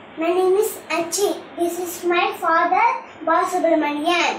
My name is Achi. This is my father, Balasubramanian.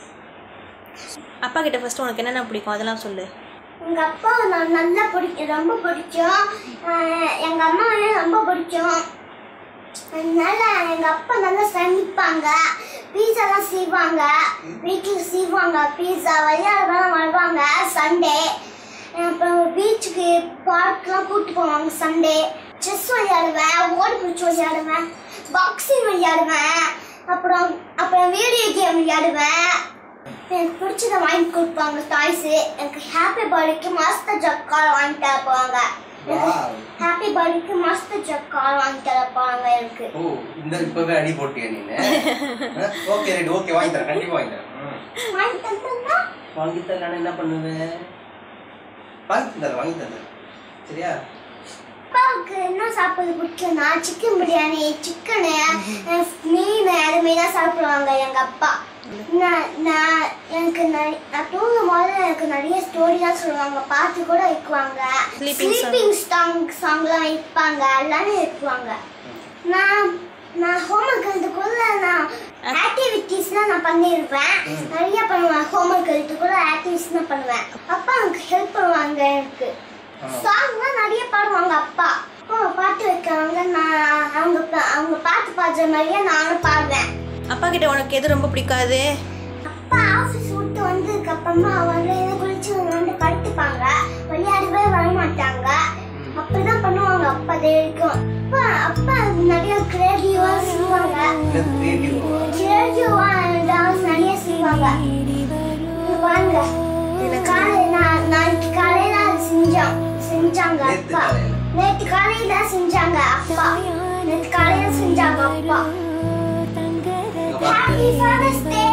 அப்பா கிட்ட first உனக்கு என்னென்ன பிடிக்கும் அதெல்லாம் சொல்லு எங்க அப்பா நான் நல்லா பிடிக்கும் ரொம்ப பிடிக்கும் அஹ் எங்க அம்மாவை ரொம்ப பிடிக்கும் அதனால எங்க அப்பா நல்லா சமைப்பாங்க பீஸாலாம் செய்வாங்க வீட்டில் செய்வாங்க பீஸா விளையாடுறதெல்லாம் வருவாங்க சண்டே அப்புறம் பீச்சுக்கு பார்க்லாம் கூட்டு போவாங்க சண்டே செஸ் விளையாடுவேன் ஓடி பிடிச்சி விளையாடுவேன் பாக்ஸிங் விளையாடுவேன் அப்புறம் அப்புறம் வீடியோ கேம் விளையாடுவேன் எனக்கு பிடிச்சத வாங்கி கொடுப்பாங்க டாய்ஸு எனக்கு ஹாப்பி பர்த்டேக்கு மாஸ்டர் ஜக் கார் வாங்கி தர போவாங்க Wow. ஹாப்பி பர்த்டேக்கு மாஸ்டர் ஜக் கார் வாங்கி தர போவாங்க எனக்கு ஓ இந்த இப்பவே அடி போட்டியா நீனு ஓகே ரைட் ஓகே வாங்கி தரேன் கண்டிப்பா வாங்கி தரேன் ம். வாங்கி தந்தா வாங்கி தரேன் என்ன பண்ணுவேன் வாங்கி தரேன் வாங்கி தரேன் சரியா அப்பாவுக்கு என்ன சாப்பிட பிடிக்கும்னா சிக்கன் பிரியாணி சிக்கனு மீன் அதுமாரி தான் சாப்பிடுவாங்க எங்க அப்பா நான் நான் எனக்கு நிறைய நான் தூங்கும் போது எனக்கு நிறைய ஸ்டோரிலாம் சொல்லுவாங்க பாட்டு கூட வைக்குவாங்க Sleeping song. ஸ்லீப்பிங் சாங் சாங்லாம் வைப்பாங்க எல்லாமே வைக்குவாங்க நான் நான் ஹோம்ஒர்க் எழுதுக்குள்ள நான் ஆக்டிவிட்டீஸ்லாம் நான் பண்ணியிருப்பேன் ம். நிறைய பண்ணுவேன் ஹோம்ஒர்க் எழுதுக்குள்ள ஆக்டிவிட்டிஸ் தான் பண்ணுவேன் அப்பா எனக்கு ஹெல்ப் பண்ணுவாங்க எனக்கு ஆ. சாங்லாம் நிறைய பாடுவாங்க அப்பா அப்பா பாட்டு வைக்கிறாங்க நான் அவங்க பா- அவங்க பாட்டு பாடுற மாதிரியே நானும் பாடுவேன் அப்பா கிட்ட உனக்கு எது ரொம்ப பிடிக்காது அப்பா ஆஃபீஸ் விட்டு வந்ததுக்கு அப்புறமா அவங்க என்ன குளிச்சு வந்து படுத்துப்பாங்க விளையாடவே வர மாட்டாங்க அப்படிதான் பண்ணுவாங்க அப்பா வரைக்கும் அப்பா அப்பா நிறைய கிரியேட்டிவா செய்வாங்க கிரியேட்டிவ் கிரியேட்டிவா டான்ஸ் நிறைய செய்வாங்க இங்க பாருங்க காலையில நான் நாளைக்கு காலையில அது செஞ்சோம் செஞ்சாங்க நேத்து அப்பா காலையில. நேற்று காலையில செஞ்சாங்க அப்பா நேற்று காலையில செஞ்சாங்க அப்பா Happy Father's Day